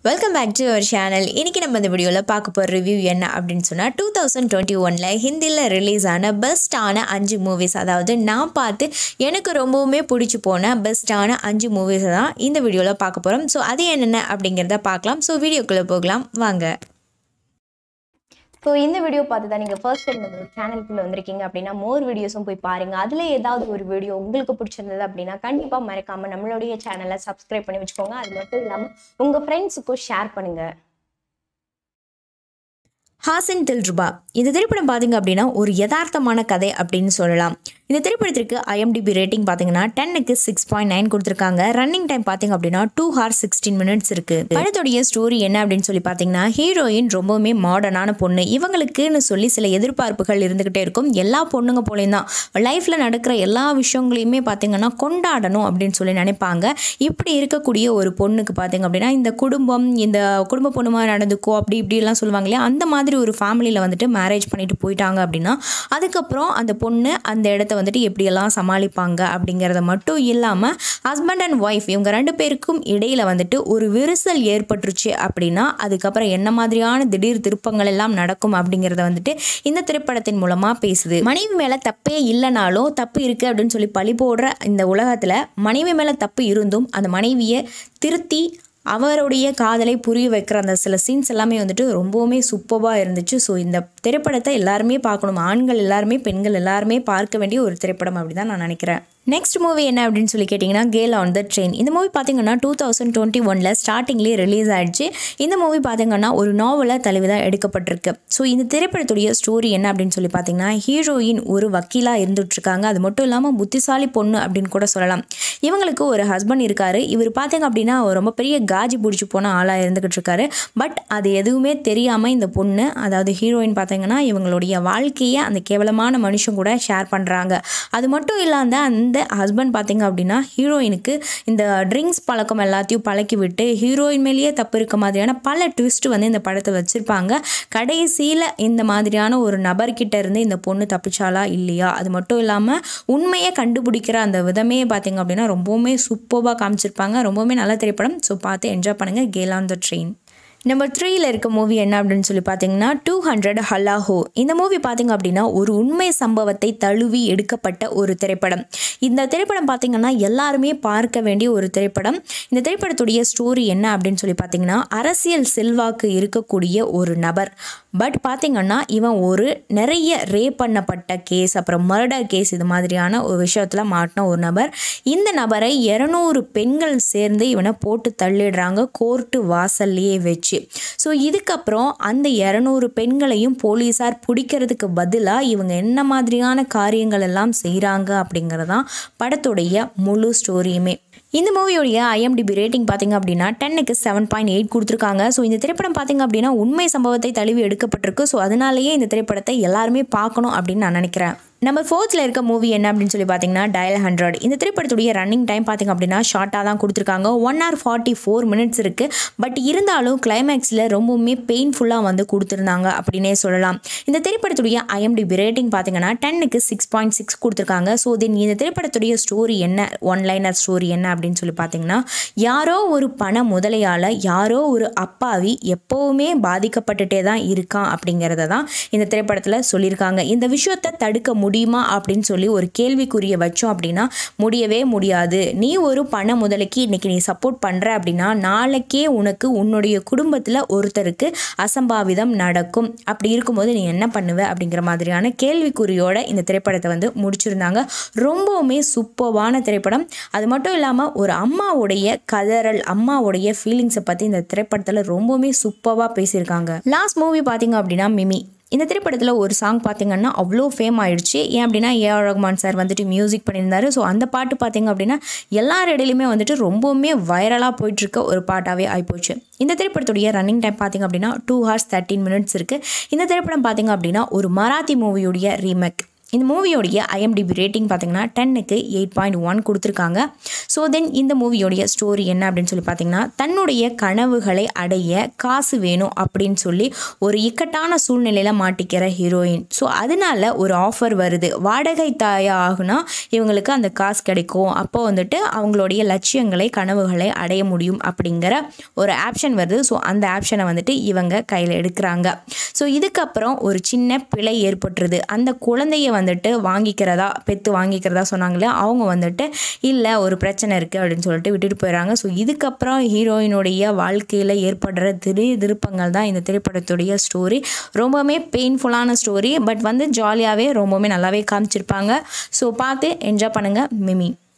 welcome back to our channel இன்றைக்கி நம்ம இந்த வீடியோவில் பார்க்க போகிற ரிவ்யூ என்ன அப்படின்னு சொன்னால் டூ தௌசண்ட் டுவெண்ட்டி ஒனில் ஹிந்தியில் ரிலீஸ் ஆன பெஸ்ட்டான அஞ்சு மூவிஸ் அதாவது நான் பார்த்து எனக்கு ரொம்பவுமே பிடிச்சி போன பெஸ்ட்டான அஞ்சு மூவிஸை தான் இந்த வீடியோவில் பார்க்க போகிறோம் ஸோ அது என்னென்ன அப்படிங்கிறத பார்க்கலாம் ஸோ வீடியோக்குள்ளே போகலாம் வாங்க ஸோ இந்த வீடியோ பார்த்து தான் நீங்கள் ஃபர்ஸ்ட் டைம் நம்மளோட சேனலுக்குள்ளே வந்திருக்கீங்க அப்படின்னா மோர் வீடியோஸும் போய் பாருங்கள் அதில் ஏதாவது ஒரு வீடியோ உங்களுக்கு பிடிச்சிருந்தது அப்படின்னா கண்டிப்பாக மறக்காமல் நம்மளுடைய சேனலை சப்ஸ்கிரைப் பண்ணி வச்சுக்கோங்க அது மட்டும் இல்லாமல் உங்கள் ஃப்ரெண்ட்ஸுக்கும் ஷேர் பண்ணுங்கள் ஹாசன் தில்ருபா இந்த திரைப்படம் பார்த்தீங்க அப்படின்னா ஒரு யதார்த்தமான கதை அப்படின்னு சொல்லலாம் இந்த திரைப்படத்திற்கு ஐஎம்டிபி ரேட்டிங் பார்த்தீங்கன்னா டென்னுக்கு சிக்ஸ் பாயிண்ட் நைன் கொடுத்துருக்காங்க ரன்னிங் டைம் பார்த்தீங்க அப்படின்னா டூ ஹார் சிக்ஸ்டீன் மினிட்ஸ் இருக்கு படத்துடைய ஸ்டோரி என்ன அப்படின்னு சொல்லி பார்த்தீங்கன்னா ஹீரோயின் ரொம்பவுமே மாடர்னான பொண்ணு இவங்களுக்குன்னு சொல்லி சில எதிர்பார்ப்புகள் இருந்துகிட்டே இருக்கும் எல்லா பொண்ணுங்க போலையும் தான் லைஃப்ல நடக்கிற எல்லா விஷயங்களையுமே பார்த்தீங்கன்னா கொண்டாடணும் அப்படின்னு சொல்லி நினைப்பாங்க இப்படி இருக்கக்கூடிய ஒரு பொண்ணுக்கு பார்த்தீங்க அப்படின்னா இந்த குடும்பம் இந்த குடும்ப பொண்ணுமா நடந்துக்கோ அப்படி இப்படிலாம் சொல்லுவாங்க இல்லையா அந்த மாதிரி ஒரு ஃபேமிலியில் வந்துட்டு மேரேஜ் பண்ணிட்டு போயிட்டாங்க அப்படின்னா அதுக்கப்புறம் அந்த பொண்ணு அந்த இடத்த வந்துட்டு எப்படியெல்லாம் சமாளிப்பாங்க அப்படிங்கிறத மட்டும் இல்லாமல் ஹஸ்பண்ட் அண்ட் ஒய்ஃப் இவங்க ரெண்டு பேருக்கும் இடையில வந்துட்டு ஒரு விரிசல் ஏற்பட்டுருச்சு அப்படின்னா அதுக்கப்புறம் என்ன மாதிரியான திடீர் திருப்பங்கள் எல்லாம் நடக்கும் அப்படிங்கிறத வந்துட்டு இந்த திரைப்படத்தின் மூலமாக பேசுது மனைவி மேலே தப்பே இல்லைனாலும் தப்பு இருக்குது அப்படின்னு சொல்லி பழி போடுற இந்த உலகத்தில் மனைவி மேலே தப்பு இருந்தும் அந்த மனைவியை திருத்தி அவருடைய காதலை புரிய வைக்கிற அந்த சில சீன்ஸ் எல்லாமே வந்துட்டு ரொம்பவுமே சூப்பராக இருந்துச்சு ஸோ இந்த திரைப்படத்தை எல்லாருமே பார்க்கணும் ஆண்கள் எல்லாருமே பெண்கள் எல்லாருமே பார்க்க வேண்டிய ஒரு திரைப்படம் அப்படி தான் நான் நினைக்கிறேன் நெக்ஸ்ட் மூவி என்ன அப்படின்னு சொல்லி கேட்டிங்கன்னா கேல் ஆன் த ட்ரெயின் இந்த மூவி பார்த்தீங்கன்னா டூ தௌசண்ட் டுவெண்ட்டி ஒனில் ஸ்டார்டிங்லேயே ரிலீஸ் ஆயிடுச்சு இந்த மூவி பார்த்தீங்கன்னா ஒரு நாவலை தழுவி தான் எடுக்கப்பட்டிருக்கு ஸோ இந்த திரைப்படத்துடைய ஸ்டோரி என்ன அப்படின்னு சொல்லி பார்த்தீங்கன்னா ஹீரோயின் ஒரு வக்கீலாக இருந்துகிட்ருக்காங்க அது மட்டும் இல்லாமல் புத்திசாலி பொண்ணு அப்படின்னு கூட சொல்லலாம் இவங்களுக்கு ஒரு ஹஸ்பண்ட் இருக்காரு இவர் பார்த்தீங்க அப்படின்னா அவர் ரொம்ப பெரிய காஜி பிடிச்சி போன ஆளாக இருந்துக்கிட்டு இருக்காரு பட் அது எதுவுமே தெரியாமல் இந்த பொண்ணு அதாவது ஹீரோயின் பார்த்தீங்கன்னா இவங்களுடைய வாழ்க்கையை அந்த கேவலமான மனுஷன் கூட ஷேர் பண்ணுறாங்க அது மட்டும் இல்லாத அந்த ஹஸ்பண்ட் பார்த்தீங்க அப்படின்னா ஹீரோயினுக்கு இந்த ட்ரிங்க்ஸ் பழக்கம் எல்லாத்தையும் பழக்கி விட்டு ஹீரோயின் மேலேயே தப்பு இருக்க மாதிரியான பல ட்விஸ்ட் வந்து இந்த படத்தை வச்சுருப்பாங்க கடைசியில் இந்த மாதிரியான ஒரு நபர்கிட்ட இருந்து இந்த பொண்ணு தப்பிச்சாலா இல்லையா அது மட்டும் இல்லாமல் உண்மையை கண்டுபிடிக்கிற அந்த விதமே பார்த்தீங்க அப்படின்னா ரொம்பவுமே சூப்பராக காமிச்சிருப்பாங்க ரொம்பவுமே நல்ல திரைப்படம் ஸோ பார்த்து என்ஜாய் பண்ணுங்கள் girl on the train number த்ரீயில் இருக்க மூவி என்ன அப்படின்னு சொல்லி பார்த்தீங்கன்னா டூ ஹண்ட்ரட் ஹல்லாஹோ இந்த மூவி பார்த்தீங்க அப்படின்னா ஒரு உண்மை சம்பவத்தை தழுவி எடுக்கப்பட்ட ஒரு திரைப்படம் இந்த திரைப்படம் பார்த்தீங்கன்னா எல்லாருமே பார்க்க வேண்டிய ஒரு திரைப்படம் இந்த திரைப்படத்துடைய ஸ்டோரி என்ன அப்படின்னு சொல்லி பார்த்தீங்கன்னா அரசியல் செல்வாக்கு இருக்கக்கூடிய ஒரு நபர் பட் பார்த்தீங்கன்னா இவன் ஒரு நிறைய ரேப் பண்ணப்பட்ட கேஸ் அப்புறம் மர்டர் கேஸ் இது மாதிரியான ஒரு விஷயத்தில் மாட்டின ஒரு நபர் இந்த நபரை இரநூறு பெண்கள் சேர்ந்து இவனை போட்டு தள்ளிடுறாங்க கோர்ட்டு வாசல்லையே வச்சு ஸோ இதுக்கப்புறம் அந்த இரநூறு பெண்களையும் போலீஸார் பிடிக்கிறதுக்கு பதிலாக இவங்க என்ன மாதிரியான காரியங்கள் எல்லாம் செய்கிறாங்க அப்படிங்கிறதான் படத்துடைய முழு ஸ்டோரியுமே இந்த மூவியோடைய ஐஎம்டிபி ரேட்டிங் பார்த்தீங்க அப்படின்னா டென்னுக்கு செவன் பாயிண்ட் எயிட் கொடுத்துருக்காங்க ஸோ இந்த திரைப்படம் பார்த்தீங்க அப்படின்னா உண்மை சம்பவத்தை தழுவி எடுக்கப்பட்டிருக்கு ஸோ அதனாலேயே இந்த திரைப்படத்தை எல்லாருமே பார்க்கணும் அப்படின்னு நான் நினைக்கிறேன் நம்ம ஃபோர்த்தில் இருக்க மூவி என்ன அப்படின்னு சொல்லி பார்த்தீங்கன்னா டயல் ஹண்ட்ரட் இந்த திரைப்படத்துடைய ரன்னிங் டைம் பார்த்திங்க அப்படின்னா ஷார்ட்டாக தான் கொடுத்துருக்காங்க one hour forty four minutes இருக்குது பட் இருந்தாலும் கிளைமேக்ஸில் ரொம்பவுமே பெயின்ஃபுல்லாக வந்து கொடுத்துருந்தாங்க அப்படின்னே சொல்லலாம் இந்த திரைப்படத்துடைய ஐஎம்டிபி ரேட்டிங் பார்த்தீங்கன்னா டென்னுக்கு சிக்ஸ் பாயிண்ட் சிக்ஸ் கொடுத்துருக்காங்க ஸோ தென் இந்த திரைப்படத்துடைய ஸ்டோரி என்ன ஒன் லைனர் ஸ்டோரி என்ன அப்படின்னு சொல்லி பார்த்தீங்கன்னா யாரோ ஒரு பண முதலையால் யாரோ ஒரு அப்பாவி எப்போவுமே பாதிக்கப்பட்டுட்டே தான் இருக்கான் அப்படிங்கிறத தான் இந்த திரைப்படத்தில் சொல்லியிருக்காங்க இந்த விஷயத்தை தடுக்க முடியுமா அப்படின்னு சொல்லி ஒரு கேள்விக்குரிய வச்சோம் அப்படின்னா முடியவே முடியாது நீ ஒரு பண முதலைக்கு இன்னைக்கு நீ சப்போர்ட் பண்ணுற அப்படின்னா நாளைக்கே உனக்கு உன்னுடைய குடும்பத்தில் ஒருத்தருக்கு அசம்பாவிதம் நடக்கும் அப்படி இருக்கும்போது நீ என்ன பண்ணுவ அப்படிங்கிற மாதிரியான கேள்விக்குறியோட இந்த திரைப்படத்தை வந்து முடிச்சிருந்தாங்க ரொம்பவுமே சூப்பர்வான திரைப்படம் அது மட்டும் இல்லாமல் ஒரு அம்மாவுடைய கதறல் அம்மாவுடைய ஃபீலிங்ஸை பற்றி இந்த திரைப்படத்தில் ரொம்பவுமே சூப்பராக பேசியிருக்காங்க லாஸ்ட் மூவி பார்த்தீங்க அப்படின்னா மிமி இந்த திரைப்படத்தில் ஒரு சாங் பார்த்தீங்கன்னா அவ்வளோ ஃபேம் ஆயிடுச்சு ஏன் அப்படின்னா ஏஆர் ரஹ்மான் சார் வந்துட்டு மியூசிக் பண்ணியிருந்தாரு ஸோ அந்த பாட்டு பார்த்தீங்க அப்படின்னா எல்லார் இடையிலுமே வந்துட்டு ரொம்பவுமே வைரலாக போயிட்டுருக்க ஒரு பாட்டாகவே ஆகிப்போச்சு இந்த திரைப்படத்துடைய ரன்னிங் டைம் பார்த்தீங்க அப்படின்னா டூ ஹவர்ஸ் தேர்ட்டின் மினிட்ஸ் இருக்குது இந்த திரைப்படம் பார்த்தீங்க அப்படின்னா ஒரு மராத்தி மூவியுடைய ரீமேக் இந்த மூவியோடைய ஐஎம்டிபி ரேட்டிங் பார்த்தீங்கன்னா டென்னுக்கு எயிட் பாயிண்ட் ஒன் கொடுத்துருக்காங்க ஸோ தென் இந்த மூவியோடைய ஸ்டோரி என்ன அப்படின்னு சொல்லி பார்த்தீங்கன்னா தன்னுடைய கனவுகளை அடைய காசு வேணும் அப்படின்னு சொல்லி ஒரு இக்கட்டான சூழ்நிலையில் மாட்டிக்கிற ஹீரோயின் ஸோ அதனால ஒரு ஆஃபர் வருது வாடகை தாயா ஆகுனா இவங்களுக்கு அந்த காசு கிடைக்கும் அப்போ வந்துட்டு அவங்களுடைய லட்சியங்களை கனவுகளை அடைய முடியும் அப்படிங்கிற ஒரு ஆப்ஷன் வருது ஸோ அந்த ஆப்ஷனை வந்துட்டு இவங்க கையில் எடுக்கிறாங்க ஸோ இதுக்கப்புறம் ஒரு சின்ன பிழை ஏற்பட்டுருது அந்த குழந்தைய வந்துட்டு வாங்கிக்கிறதா பெத்து வாங்கிக்கிறதா சொன்னாங்களே அவங்க வந்துட்டு இல்லை ஒரு பிரச்சனை இருக்குது அப்படின்னு சொல்லிட்டு விட்டுட்டு போயிடறாங்க ஸோ இதுக்கப்புறம் ஹீரோயினுடைய வாழ்க்கையில் ஏற்படுற திடீர் திருப்பங்கள் தான் இந்த திரைப்படத்துடைய ஸ்டோரி ரொம்பவுமே பெயின்ஃபுல்லான ஸ்டோரி பட் வந்து ஜாலியாகவே ரொம்பவுமே நல்லாவே காமிச்சிருப்பாங்க ஸோ பார்த்து என்ஜாய் பண்ணுங்கள் மிமி